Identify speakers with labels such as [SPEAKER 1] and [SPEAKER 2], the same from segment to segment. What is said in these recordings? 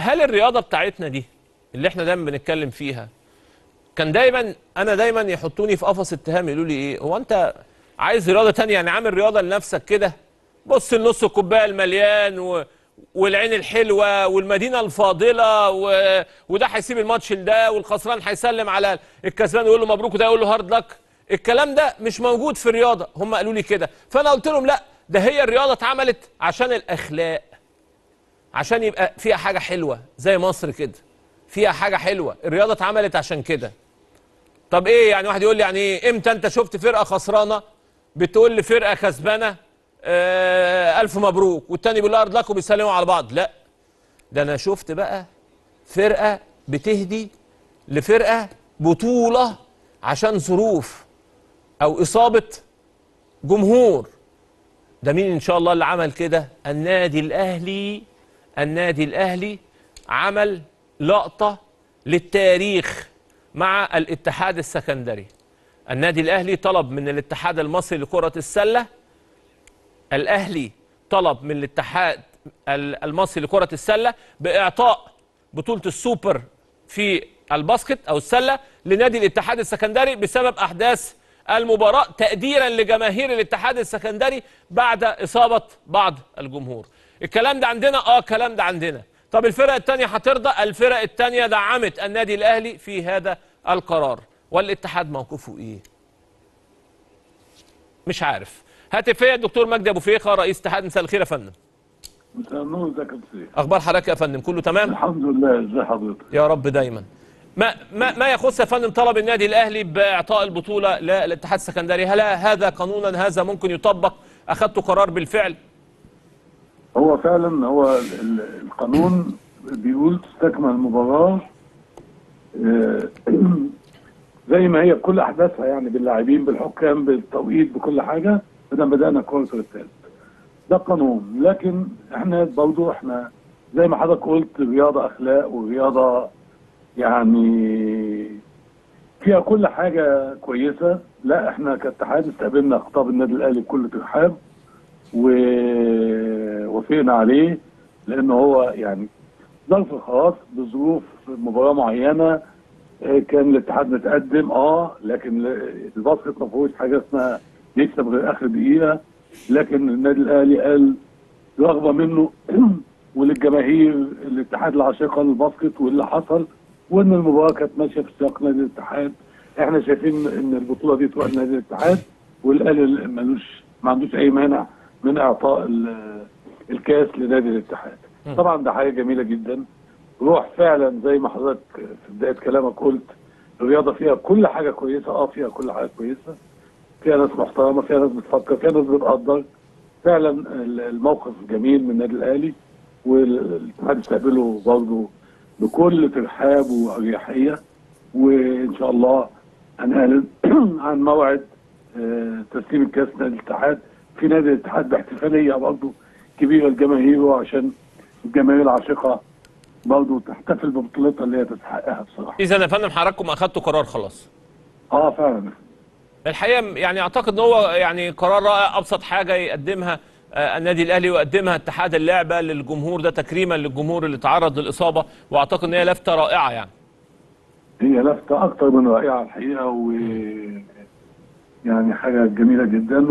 [SPEAKER 1] هل الرياضه بتاعتنا دي اللي احنا دايما بنتكلم فيها كان دايما انا دايما يحطوني في قفص اتهام يقولوا لي ايه هو انت عايز رياضه تانية يعني عامل رياضه لنفسك كده بص لنص الكوبايه المليان و... والعين الحلوه والمدينه الفاضله و... وده هيسيب الماتش لده والخسران هيسلم على الكسبان ويقول له مبروك وده يقول له هارد لك الكلام ده مش موجود في الرياضه هم قالوا لي كده فانا قلت لهم لا ده هي الرياضه اتعملت عشان الاخلاق عشان يبقى فيها حاجه حلوه زي مصر كده فيها حاجه حلوه الرياضه اتعملت عشان كده طب ايه يعني واحد يقول لي يعني ايه امتى انت شفت فرقه خسرانه بتقول لفرقه كسبانه آه الف مبروك والتاني بيقول لها ارض لك وبيسلموا على بعض لا ده انا شفت بقى فرقه بتهدي لفرقه بطوله عشان ظروف او اصابه جمهور ده مين ان شاء الله اللي عمل كده النادي الاهلي النادي الاهلي عمل لقطه للتاريخ مع الاتحاد السكندري النادي الاهلي طلب من الاتحاد المصري لكره السله الاهلي طلب من الاتحاد المصري لكره السله باعطاء بطوله السوبر في الباسكت او السله لنادي الاتحاد السكندري بسبب احداث المباراه تقديرا لجماهير الاتحاد السكندري بعد اصابه بعض الجمهور الكلام ده عندنا اه الكلام ده عندنا طب الفرق الثانيه هترضى الفرق الثانيه دعمت النادي الاهلي في هذا القرار والاتحاد موقفه ايه مش عارف هاتفيا الدكتور مجدي ابو فيخه رئيس اتحاد مساء الخير يا فندم
[SPEAKER 2] مساء النور ازيك يا سيدي
[SPEAKER 1] اخبار حضرتك يا فندم كله تمام
[SPEAKER 2] الحمد لله ازي حضرتك
[SPEAKER 1] يا رب دايما ما ما ما يخص يا فندم طلب النادي الاهلي باعطاء البطوله للاتحاد السكندري هل هذا قانونا هذا ممكن يطبق اخذتوا قرار بالفعل
[SPEAKER 2] هو فعلا هو ال- ال- القانون بيقول تستكمل المباراه آه، زي ما هي بكل احداثها يعني باللاعبين بالحكام بالتوقيت بكل حاجه بدنا بدانا كورتر الثالث ده قانون لكن احنا برضو احنا زي ما حضرتك قلت رياضه اخلاق ورياضه يعني فيها كل حاجه كويسه لا احنا كاتحاد استقبلنا خطاب النادي الاهلي بكل ترحاب ووافقنا عليه لان هو يعني ظرف خاص بظروف مباراه معينه آه، كان الاتحاد متقدم اه لكن ال- الباسكت ما فيهوش حاجه اسمها يكسب غير اخر دقيقه لكن النادي الاهلي قال رغبه منه وللجماهير الاتحاد العشيقه للباسكت واللي حصل وان المباراه كانت ماشيه في سياق نادي الاتحاد احنا شايفين ان البطوله دي تروح لنادي الاتحاد والاهلي ملوش ما عندوش اي مانع من اعطاء ال- الكاس لنادي الاتحاد طبعا ده حاجه جميله جدا روح فعلا زي ما حضرتك في بدايه كلامك قلت الرياضه فيها كل حاجه كويسه اه فيها كل حاجه كويسه فيها ناس محترمه فيها ناس بتفكر فيها ناس بتقدر فعلا ال- الموقف جميل من النادي الاهلي والاتحاد استقبله برضه بكل ترحاب واريحيه وان شاء الله هنعلن عن موعد آه، تسليم الكاس نادي الاتحاد في نادي الاتحاد باحتفاليه برضه كبيره لجماهيره عشان الجماهير العاشقه برضه تحتفل ببطولتها اللي هي تستحقها بصراحه.
[SPEAKER 1] اذا يا فندم حضراتكم اخذتوا قرار خلاص
[SPEAKER 2] اه فعلا
[SPEAKER 1] الحقيقه يعني اعتقد ان هو يعني قرار رائع ابسط حاجه يقدمها آه، النادي الاهلي ويقدمها اتحاد اللعبه للجمهور ده تكريما للجمهور اللي تعرض للاصابه واعتقد ان هي لفته رائعه يعني
[SPEAKER 2] هي لفتة أكتر من رائعة الحقيقة و يعني حاجة جميلة جدا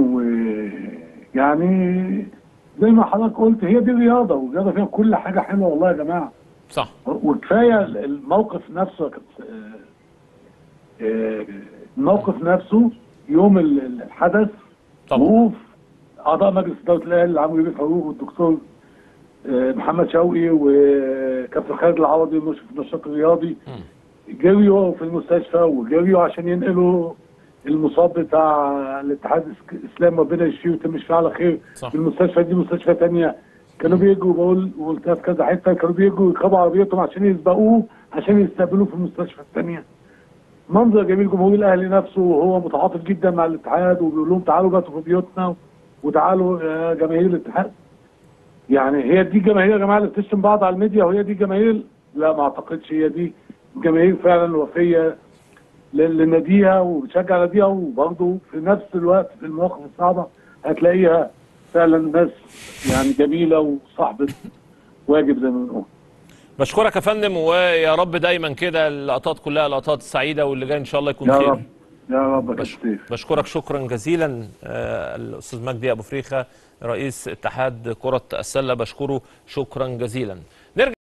[SPEAKER 2] ويعني زي ما حضرتك قلت هي دي الرياضة والرياضة فيها كل حاجة حلوة والله يا جماعة
[SPEAKER 1] صح
[SPEAKER 2] وكفاية الموقف نفسه يا كابتن- آه، آه، الموقف نفسه يوم ال- الحدث
[SPEAKER 1] طبعا
[SPEAKER 2] وقوف أعضاء مجلس إدارة الأهلي عمرو بيه فاروق والدكتور آه، محمد شوقي وكابتن خالد العوضي المشرف النشاط الرياضي جريوا في المستشفى وجريوا عشان ينقلوا المصاب بتاع الاتحاد الإس- الاسلام ربنا يشفيه ويتم شفيه على خير
[SPEAKER 1] صح.
[SPEAKER 2] في المستشفى دي مستشفى تانية كانوا بيجوا بقول وقلتها في كذا حته كانوا بيجوا يركبوا عربيتهم عشان يسبقوه عشان يستقبلوه في المستشفى الثانيه منظر جميل جمهور الاهلي نفسه وهو متعاطف جدا مع الاتحاد وبيقول لهم تعالوا باتوا في بيوتنا وتعالوا يا جماهير الاتحاد يعني هي دي جماهير يا جماعه اللي بتشتم بعض على الميديا وهي دي جماهير لا ما اعتقدش هي دي جماهير فعلا وفيه ل- لناديها وبتشجع ناديها وبرضه في نفس الوقت في المواقف الصعبه هتلاقيها فعلا ناس يعني جميله وصاحبه واجب زي ما بنقول
[SPEAKER 1] بشكرك يا فندم ويا رب دايما كده اللقطات كلها لقطات سعيده واللي جاي ان شاء الله يكون
[SPEAKER 2] يا
[SPEAKER 1] خير
[SPEAKER 2] رب يا رب يا
[SPEAKER 1] بش-
[SPEAKER 2] كابتن
[SPEAKER 1] بشكرك شكرا جزيلا آه، الاستاذ مجدي ابو فريخه رئيس اتحاد كره السله بشكره شكرا جزيلا نرجع